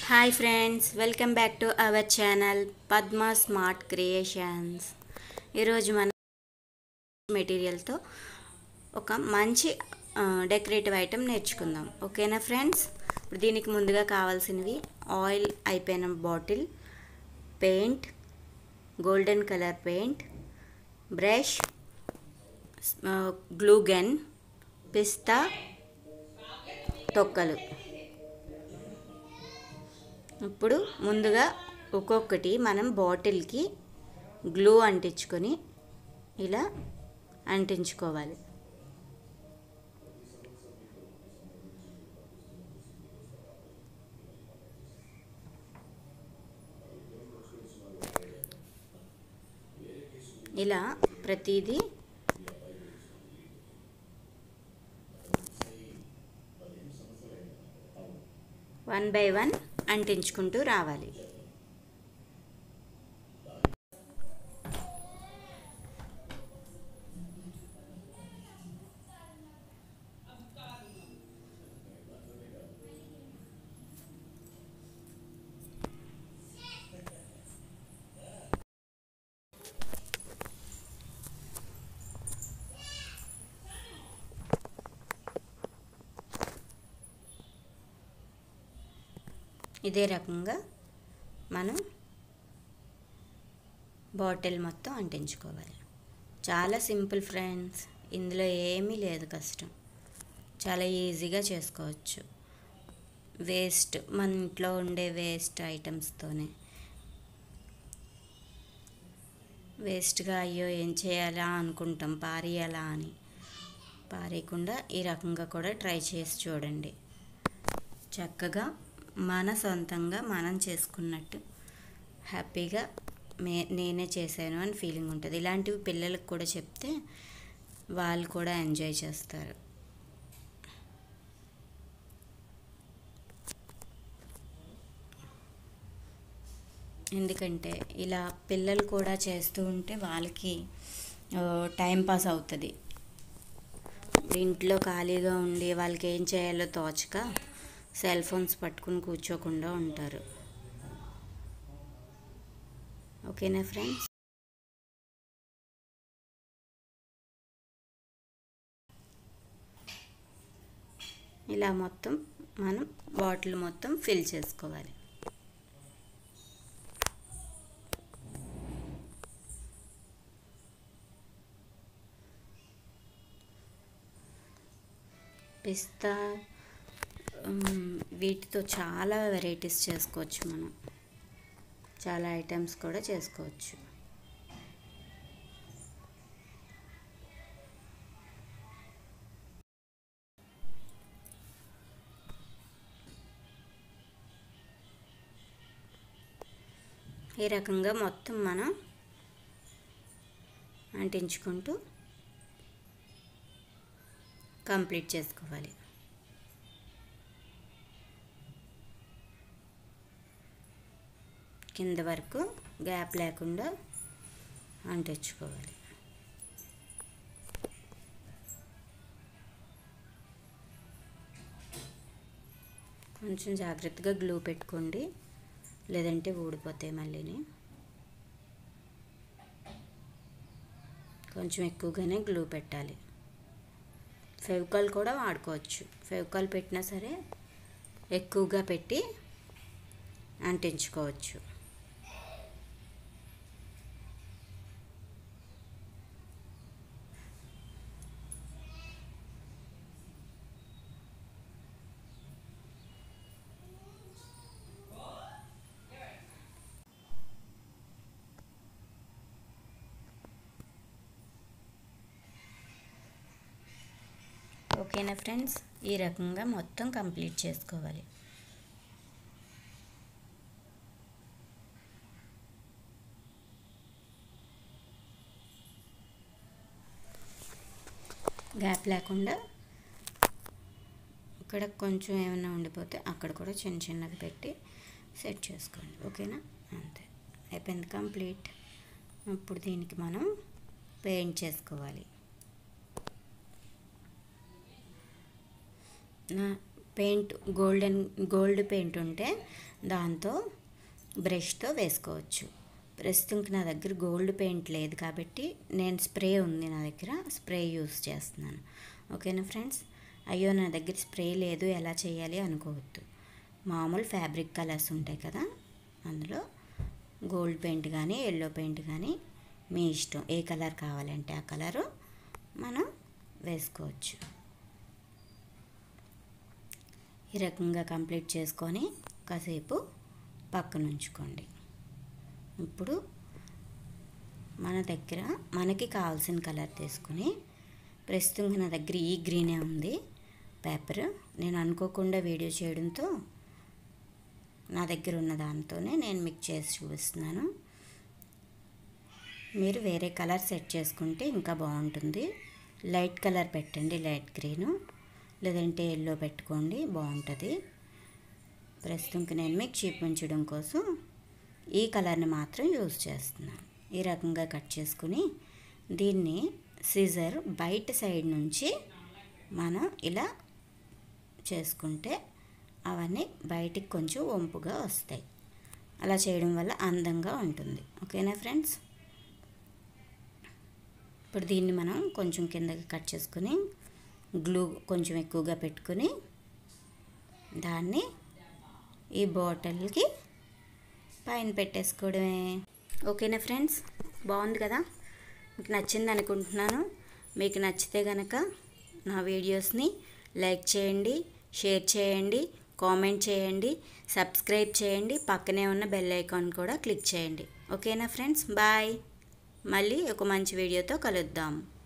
hi friends welcome back to our channel Padma smart creations ఈరోజు మన మెటీరియల్తో ఒక మంచి డెకరేటివ్ ఐటెం నేర్చుకుందాం ఓకేనా ఫ్రెండ్స్ ఇప్పుడు దీనికి ముందుగా కావాల్సినవి ఆయిల్ అయిపోయిన bottle paint golden colour paint brush glue gun పిస్తా తొక్కలు ఇప్పుడు ముందుగా ఒక్కొక్కటి మనం బాటిల్కి గ్లూ అంటించుకొని ఇలా అంటించుకోవాలి ఇలా ప్రతిదీ వన్ బై వన్ అంటించుకుంటూ రావాలి ఇదే రకంగా మనం బాటిల్ మొత్తం అంటించుకోవాలి చాలా సింపుల్ ఫ్రెండ్స్ ఇందులో ఏమీ లేదు కష్టం చాలా ఈజీగా చేసుకోవచ్చు వేస్ట్ మన ఇంట్లో ఉండే వేస్ట్ ఐటమ్స్తోనే వేస్ట్గా అయ్యో ఏం చేయాలా అనుకుంటాం పారేయాలా అని పారేయకుండా ఈ రకంగా కూడా ట్రై చేసి చూడండి చక్కగా మన సొంతంగా మనం చేసుకున్నట్టు హ్యాపీగా మే నేనే చేశాను అని ఫీలింగ్ ఉంటుంది ఇలాంటివి పిల్లలకు కూడా చెప్తే వాళ్ళు కూడా ఎంజాయ్ చేస్తారు ఎందుకంటే ఇలా పిల్లలు కూడా చేస్తూ ఉంటే వాళ్ళకి టైం పాస్ అవుతుంది ఇంట్లో ఖాళీగా ఉండి వాళ్ళకి ఏం చేయాలో తోచక సెల్ ఫోన్స్ పట్టుకుని కూర్చోకుండా ఉంటారు ఓకేనా ఫ్రెండ్స్ ఇలా మొత్తం మనం బాటిల్ మొత్తం ఫిల్ చేసుకోవాలి పిస్తా వీటితో చాలా వెరైటీస్ చేసుకోవచ్చు మనం చాలా ఐటమ్స్ కూడా చేసుకోవచ్చు ఈ రకంగా మొత్తం మనం అంటించుకుంటూ కంప్లీట్ చేసుకోవాలి కింద వరకు గ్యాప్ లేకుండా అంటించుకోవాలి కొంచెం జాగ్రత్తగా గ్లూ పెట్టుకోండి లేదంటే ఊడిపోతాయి మళ్ళీని కొంచెం ఎక్కువగానే గ్లూ పెట్టాలి ఫెవికాల్ కూడా వాడుకోవచ్చు ఫెవికాల్ పెట్టినా సరే ఎక్కువగా పెట్టి అంటించుకోవచ్చు ఓకేనా ఫ్రెండ్స్ ఈ రకంగా మొత్తం కంప్లీట్ చేసుకోవాలి గ్యాప్ లేకుండా ఇక్కడ కొంచెం ఏమైనా ఉండిపోతే అక్కడ కూడా చిన్న చిన్నది పెట్టి సెట్ చేసుకోండి ఓకేనా అంతే అయిపోయింది కంప్లీట్ ఇప్పుడు దీనికి మనం పెయింట్ చేసుకోవాలి నా పెయింట్ గోల్డెన్ గోల్డ్ పెయింట్ ఉంటే దాంతో బ్రష్తో వేసుకోవచ్చు ప్రస్తుతంకి నా దగ్గర గోల్డ్ పెయింట్ లేదు కాబట్టి నేను స్ప్రే ఉంది నా దగ్గర స్ప్రే యూస్ చేస్తున్నాను ఓకేనా ఫ్రెండ్స్ అయ్యో నా దగ్గర స్ప్రే లేదు ఎలా చేయాలి అనుకోవద్దు మామూలు ఫ్యాబ్రిక్ కలర్స్ ఉంటాయి కదా అందులో గోల్డ్ పెయింట్ కానీ ఎల్లో పెయింట్ కానీ మీ ఇష్టం ఏ కలర్ కావాలంటే ఆ కలరు మనం వేసుకోవచ్చు ఈ రకంగా కంప్లీట్ చేసుకొని కాసేపు పక్కన ఉంచుకోండి ఇప్పుడు మన దగ్గర మనకి కావాల్సిన కలర్ తీసుకుని ప్రస్తుతం నా దగ్గర ఈ గ్రీనే ఉంది పేపర్ నేను అనుకోకుండా వీడియో చేయడంతో నా దగ్గర ఉన్న దాంతోనే నేను మీకు చేసి చూపిస్తున్నాను మీరు వేరే కలర్ సెట్ చేసుకుంటే ఇంకా బాగుంటుంది లైట్ కలర్ పెట్టండి లైట్ గ్రీను లేదంటే ఎల్లో పెట్టుకోండి బాగుంటుంది ప్రస్తుతంకి నేను మీకు చూపించడం కోసం ఈ కలర్ని మాత్రం యూజ్ చేస్తున్నాను ఈ రకంగా కట్ చేసుకుని దీన్ని సిజర్ బయట సైడ్ నుంచి మనం ఇలా చేసుకుంటే అవన్నీ బయటికి కొంచెం వంపుగా వస్తాయి అలా చేయడం వల్ల అందంగా ఉంటుంది ఓకేనా ఫ్రెండ్స్ ఇప్పుడు దీన్ని మనం కొంచెం కిందకి కట్ చేసుకుని గ్లూ కొంచెం ఎక్కువగా పెట్టుకుని దాన్ని ఈ బాటిల్కి పైన పెట్టేసుకోవడమే ఓకేనా ఫ్రెండ్స్ బాగుంది కదా మీకు నచ్చింది అనుకుంటున్నాను మీకు నచ్చితే కనుక నా వీడియోస్ని లైక్ చేయండి షేర్ చేయండి కామెంట్ చేయండి సబ్స్క్రైబ్ చేయండి పక్కనే ఉన్న బెల్ ఐకాన్ కూడా క్లిక్ చేయండి ఓకేనా ఫ్రెండ్స్ బాయ్ మళ్ళీ ఒక మంచి వీడియోతో కలుద్దాం